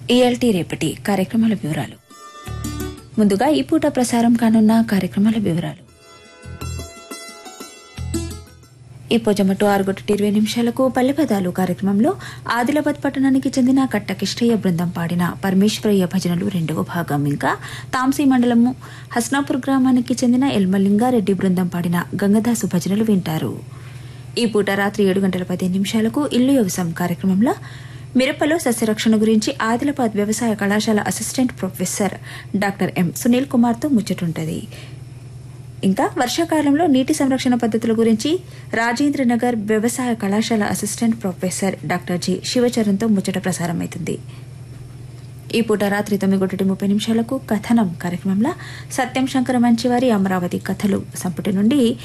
ELT రేపటి కార్యక్రమాల వివరాలు ముందుగా ఈ పూట ప్రసారం కానున్న కార్యక్రమాల వివరాలు ఈ పొజమటు ఆరు గంటల ఇరవై నిమిషాలకు పల్లెపదాలు కార్యక్రమంలో ఆదిలాబాద్ పట్టణానికి చెందిన కట్టకిష్టయ్య బృందం పాడిన పరమేశ్వరయ్య భజనలు రెండవ భాగం ఇంకా తాంసీ మండలము హస్నాపూర్ గ్రామానికి చెందిన ఎల్మలింగారెడ్డి బృందం పాడిన గంగదాసు భజనలు వింటారు ఈ పూట రాత్రి ఏడు గంటల పదిహేను నిమిషాలకు ఇల్లు వ్యవసాయం కార్యక్రమంలో మిరపలో సస్యరక్షణ గురించి ఆదిలాబాద్ వ్యవసాయ కళాశాల assistant professor doctor M Sunil కుమార్తో ముచ్చటుంటది ఇంకా వర్షాకాలంలో నీటి సంరక్షణ పద్ధతుల గురించి రాజేంద్ర నగర్ వ్యవసాయ కళాశాల అసిస్టెంట్ ప్రొఫెసర్ డాక్టర్ జి శివచరణ్తో ముచ్చట ప్రసారమవుతుంది ఈ పూట రాత్రి తొమ్మిది ఒకటి ముప్పై నిమిషాలకు కథనం కార్యక్రమంలో సత్యం శంకర మంచివారి అమరావతి కథలు సంపుటి నుండి